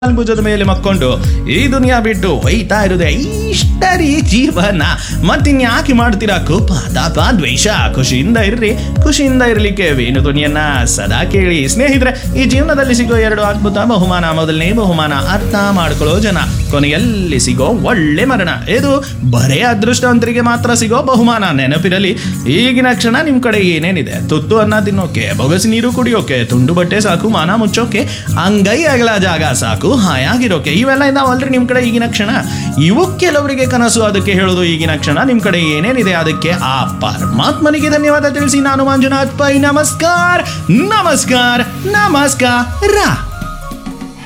ಭುಜದ ಮೇಲೆ ಮಕ್ಕೊಂಡು ಈ ದುನಿಯಾ ಬಿಟ್ಟು ಒಯ್ತಾ ಇರುದೆ ಇಷ್ಟ ರೀ ಜೀವನ ಮತ್ತಿನ್ಯಾಕೆ ಮಾಡ್ತೀರಾ ಕೋಪ ತಾಪ ದ್ವೇಷ ಖುಷಿಯಿಂದ ಇರ್ರಿ ಖುಷಿಯಿಂದ ಇರ್ಲಿಕ್ಕೆ ವೇಣು ಧ್ವನಿಯನ್ನ ಸದಾ ಕೇಳಿ ಸ್ನೇಹಿತರೆ ಈ ಜೀವನದಲ್ಲಿ ಸಿಗೋ ಎರಡು ಅದ್ಭುತ ಬಹುಮಾನ ಮೊದಲನೇ ಬಹುಮಾನ ಅರ್ಥ ಮಾಡ್ಕೊಳ್ಳೋ ಜನ ಕೊನೆಯಲ್ಲಿ ಸಿಗೋ ಒಳ್ಳೆ ಮರಣ ಇದು ಬರೇ ಅದೃಷ್ಟವಂತರಿಗೆ ಮಾತ್ರ ಸಿಗೋ ಬಹುಮಾನ ನೆನಪಿರಲಿ ಈಗಿನ ಕ್ಷಣ ನಿಮ್ ಕಡೆ ಏನೇನಿದೆ ತುತ್ತು ಅನ್ನ ತಿನ್ನೋಕೆ ಬೊಗಸಿ ನೀರು ಕುಡಿಯೋಕೆ ತುಂಡು ಬಟ್ಟೆ ಸಾಕು ಮಾನ ಮುಚ್ಚೋಕೆ ಅಂಗೈ ಅಗಲ ಜಾಗ ಸಾಕು ಹಾಯಾಗಿರೋಕೆ ಇವೆಲ್ಲ ಇದಾವಲ್ರಿ ನಿಮ್ ಕಡೆ ಈಗಿನ ಕ್ಷಣ ಇವು ಕೆಲವರಿಗೆ ಕನಸು ಅದಕ್ಕೆ ಹೇಳೋದು ಈಗಿನ ಕ್ಷಣ ನಿಮ್ ಕಡೆ ಏನೇನಿದೆ ಅದಕ್ಕೆ ಆ ಪರಮಾತ್ಮನಿಗೆ ಧನ್ಯವಾದ ತಿಳಿಸಿ ನಾನು ಮಂಜುನಾಥ್ ಪೈ ನಮಸ್ಕಾರ ನಮಸ್ಕಾರ ನಮಸ್ಕಾರ